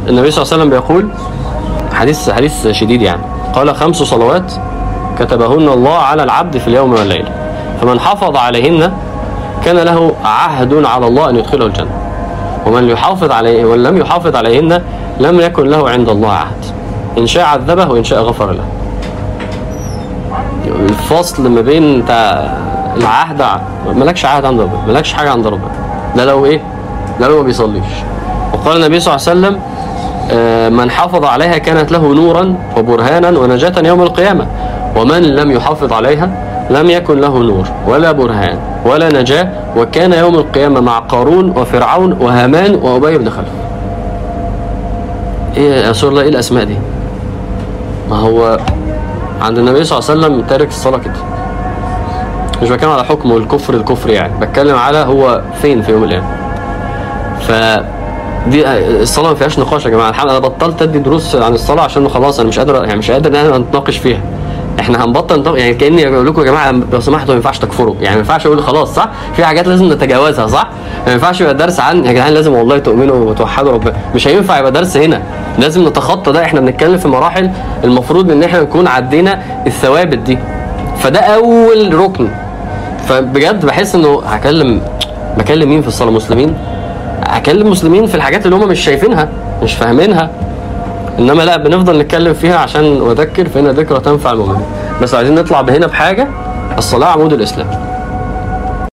النبي صلى الله عليه وسلم بيقول حديث حديث شديد يعني قال خمس صلوات كتبهن الله على العبد في اليوم والليلة فمن حافظ عليهن كان له عهد على الله أن يدخله الجنة ومن يحافظ عليه ومن لم يحافظ عليهن لم يكن له عند الله عهد إن شاء عذبه وإن شاء غفر له الفصل ما بين انت العهد مالكش عهد عند ربنا مالكش حاجة عند ربنا ده لو ايه ده لو ما بيصليش وقال النبي صلى الله عليه وسلم آه، من حافظ عليها كانت له نورا وبرهانا ونجاة يوم القيامة ومن لم يحافظ عليها لم يكن له نور ولا برهان ولا نجاة وكان يوم القيامة مع قارون وفرعون وهامان وأبي بن خلف ايه يا رسول الله ايه الاسماء دي ما هو عند النبي صلى الله عليه وسلم تارك الصلاة كده مش بتكلم على حكم الكفر الكفر يعني بتكلم على هو فين في يوم القيامة ف دي الصلاة ما فيهاش نقاش يا جماعة الحمد انا بطلت ادي دروس عن الصلاة عشان خلاص انا مش قادر يعني مش قادر ان انا نتناقش فيها احنا هنبطل نطق... يعني كاني بقول لكم يا جماعه لو سمحتوا ما ينفعش تكفروا يعني ما ينفعش اقول خلاص صح في حاجات لازم نتجاوزها صح ما ينفعش يبقى درس عن يا جدعان لازم والله تؤمنوا وتوحدوا ربنا مش هينفع يبقى درس هنا لازم نتخطى ده احنا بنتكلم في مراحل المفروض ان احنا نكون عدينا الثوابت دي فده اول ركن فبجد بحس انه هكلم بكلم مين في الصلاه مسلمين هكلم مسلمين في الحاجات اللي هم مش شايفينها مش فاهمينها انما لا بنفضل نتكلم فيها عشان اذكر فان ذكرى تنفع المؤمنين بس عايزين نطلع بهنا بحاجه الصلاه عمود الاسلام